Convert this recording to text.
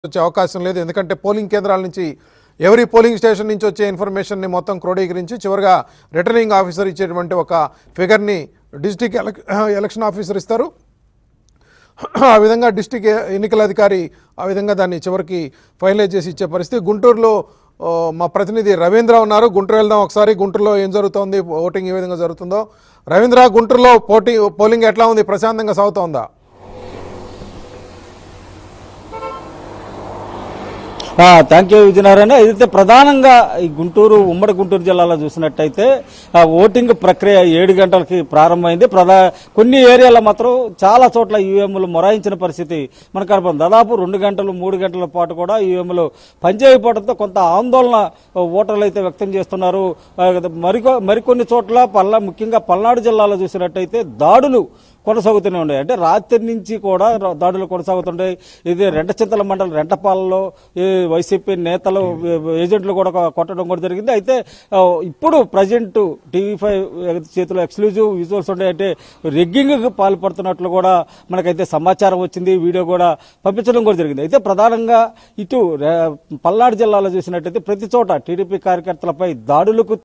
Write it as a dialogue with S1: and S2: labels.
S1: వచ్చే అవకాశం లేదు ఎందుకంటే పోలింగ్ కేంద్రాల నుంచి ఎవరి పోలింగ్ స్టేషన్ నుంచి వచ్చే ఇన్ఫర్మేషన్ని మొత్తం క్రోడీకరించి చివరిగా రిటర్నింగ్ ఆఫీసర్ ఇచ్చేటువంటి ఒక ఫిగర్ని డిస్టిక్ ఎలక్ ఎలక్షన్ ఆఫీసర్ ఇస్తారు ఆ విధంగా డిస్టిక్ ఎన్నికల అధికారి ఆ విధంగా దాన్ని చివరికి ఫైనలైజ్ చేసి ఇచ్చే పరిస్థితి గుంటూరులో ఆ, మా ప్రతినిధి రవీంద్ర ఉన్నారు గుంటూరు వెళ్దాం ఒకసారి గుంటూరులో ఏం జరుగుతోంది ఓటింగ్ ఏ విధంగా జరుగుతుందో రవీంద్ర గుంటూరులో పోటీ పోలింగ్ ఎట్లా ఉంది ప్రశాంతంగా సాగుతోందా
S2: థ్యాంక్ యూ విజయనారాయణ అయితే ప్రధానంగా ఈ గుంటూరు ఉమ్మడి గుంటూరు జిల్లాలో చూసినట్టయితే ఆ, ఓటింగ్ ప్రక్రియ ఏడు గంటలకి ప్రారంభమైంది ప్రధా కొన్ని ఏరియాలో మాత్రం చాలా చోట్ల ఈవీఎంలు మొరాయించిన పరిస్థితి మనకు కనపడింది దాదాపు రెండు గంటలు మూడు గంటల పాటు కూడా ఈవీఎంలు పనిచేయకపోవడంతో కొంత ఆందోళన ఆ, ఓటర్లు అయితే వ్యక్తం చేస్తున్నారు ఆ, మరికొ మరికొన్ని చోట్ల పల్లా ముఖ్యంగా పల్నాడు జిల్లాలో చూసినట్టయితే దాడులు కొనసాగుతూనే ఉన్నాయి అంటే రాత్రి నుంచి కూడా ర- దాడులు కొనసాగుతుంటాయి ఇది రెంటచింతల మండలం రెంటపాలలో ఈ వైసీపీ నేతలు ఏ- ఏజెంట్లు కూడా కొ- కొట్టడం కూడా జరిగింది అయితే ఆ, ఇప్పుడు ప్రజెంట్ టీవీ ఫైవ్ చేతిలో ఎక్స్క్లూజివ్ విజువల్స్ ఉన్నాయి అంటే రెగ్గింగ్ పాల్పడుతున్నట్లు కూడా మనకైతే సమాచారం వచ్చింది వీడియో కూడా పంపించడం కూడా జరిగింది అయితే ప్రధానంగా ఇటు రే- పల్నాడు జిల్లాలో చూసినట్టయితే ప్రతి చోట టీడీపీ కార్యకర్తలపై దాడులకు